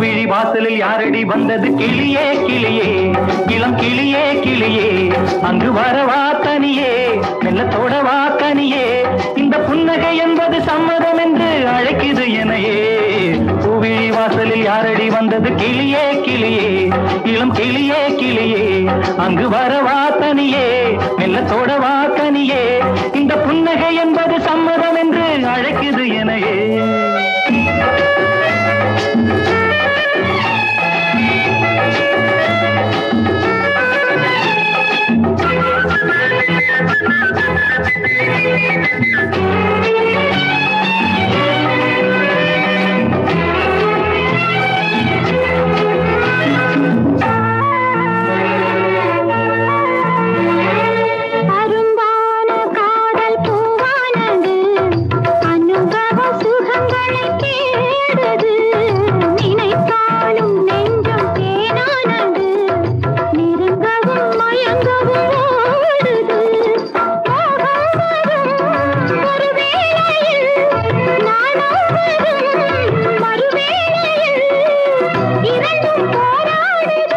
பூவிழி வாசலில் யாரடி வந்தது கிளியே கிளியே இளம் கிளியே கிளியே அங்கு வரவா தனியே மெல்லத்தோடவா கனியே இந்த புன்னகை என்பது சம்மதம் என்று அழைக்குது எனையே பூவிழி வாசலில் யாரடி வந்தது கிளியே கிளியே இளம் கிளியே கிளியே அங்கு வரவா தனியே மெல்லத்தோடவா கனியே இந்த புன்னகை என்பது சம்மதம் என்று அழைக்குது எனையே அரும்பான காதல் பூவானது அனுபவ சுகங்களை தேடுது நினைத்தாலும் நெஞ்சம் தேனானது நெருங்கவும் மயங்கவும் ஓடுது மோகம் வரும் ஒரு வேளையில் நாணம் வரும் மறுவேளையில் இரண்டும் போராடுது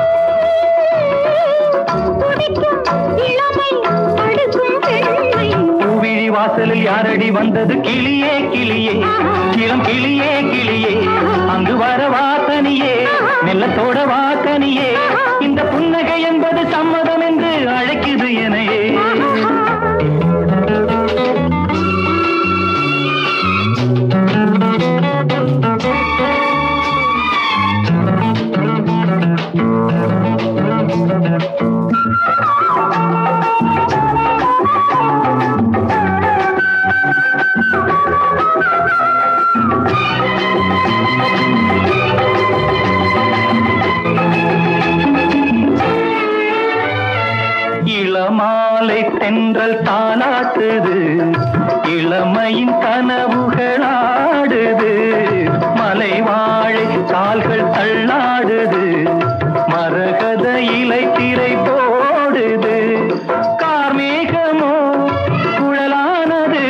துடிக்கும் இளமை அடுக்கும் பெண்மை பூவிழி வாசலில் யாரடி வந்தது கிளியே கிளியே இளம் கிளியே கிளியே அங்கு வரவா தனியே மெல்லத்தோட வாக்கனியே இந்த புன்னகை என்பது சம்மதம் என்று அழைக்குது எனையே இளமாலை தென்றல் தாளாட்டுது இளமையின் கனவுகளாடுது மலை வாழை கால்கள் தள்ளாடுது மரகத இலை திரை போடுது கார்மேகமோ குழலானது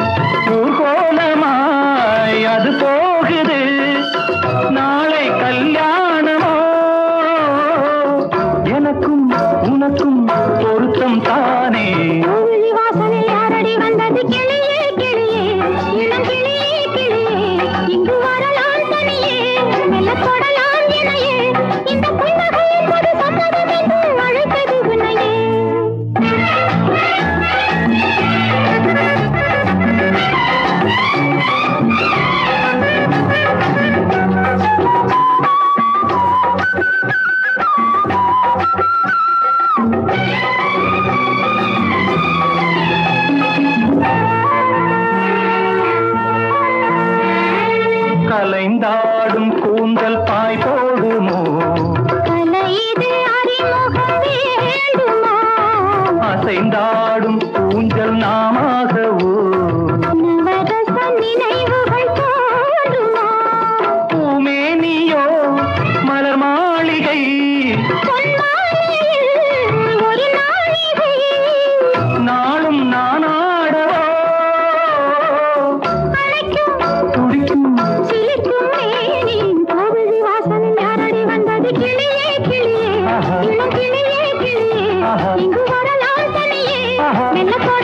ஊர்கோலமாய் அது போகுது நாளை கல்யாணமோ எனக்கும் உனக்கும் பொருத்தம் தானே கோவிலி வாசலில் யாரடி வந்தது கிளியே கிளியே இளம் கிளியே கிளியே இங்கு வரலாம் தனியே மெல்ல தொடலாம் இணையே இந்த புன்னகை என்பது சம்மதம் என்று அழைத்தது உன்னையே கலைந்தாடும் கூந்தல் பாய் போடுமோ கலை இது அறிமுகம் வேண்டுமா அசைந்தாடும் ஊஞ்சல் நாமாகவோ நவரச நினைவுகள் தோன்றுமா பூமேனியோ மலர் மாளிகை பொன்மாலையில் ஒரு நாழிகை நாளும் நானாடவோ அழைக்கும் துடிக்கும் சிலிர்க்கும் மேனி கோவிலி வாசலில் யாரடி வந்தது கிளியே கிளியே ஆஹா. இளம் கிளியே கிளியே ஆஹா. இங்கு வரலாம் தனியே ஆஹா. மெல்ல